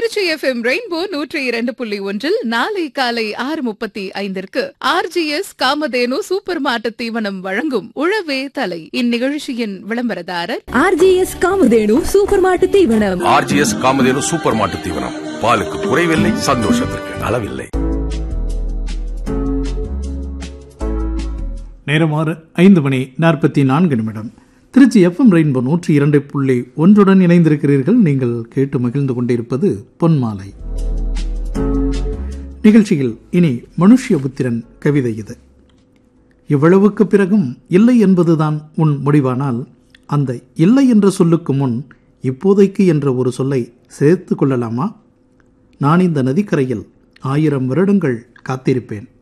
Trichy FM rainbow நூற்றி இரண்டு புள்ளி ஒன்றில் நாளை காலை ஆறு முப்பத்தி ஐந்திற்கு ஆர்ஜிஎஸ் காமதேனு சூப்பர் மாட்டு தீவனம் வழங்கும் உழவே தலை இந்நிகழ்ச்சியின் விளம்பரதாரர் ஆர்ஜிஎஸ் காமதேனு சூப்பர் மாட்டு தீவனம் ஆர்ஜிஎஸ் காமதேனு சூப்பர் மாட்டு தீவனம் பாலுக்கு குறைவில்லை சந்தோஷத்திற்கு அளவில்லை நேரமாறு ஐந்து மணி நாற்பத்தி நான்கு நிமிடம் திருச்சி எஃப்எம் ரெயின்போ நூற்றி இரண்டு புள்ளி ஒன்றுடன் இணைந்திருக்கிறீர்கள் நீங்கள் கேட்டு மகிழ்ந்து கொண்டிருப்பது பொன்மாலை நிகழ்ச்சியில் இனி மனுஷ்யபுத்திரன் கவிதை இது இவ்வளவுக்கு பிறகும் இல்லை என்பதுதான் உன் முடிவானால் அந்த இல்லை என்ற சொல்லுக்கு முன் இப்போதைக்கு என்ற ஒரு சொல்லை சேர்த்து கொள்ளலாமா நான் இந்த நதிக்கரையில் ஆயிரம் வருடங்கள் காத்திருப்பேன்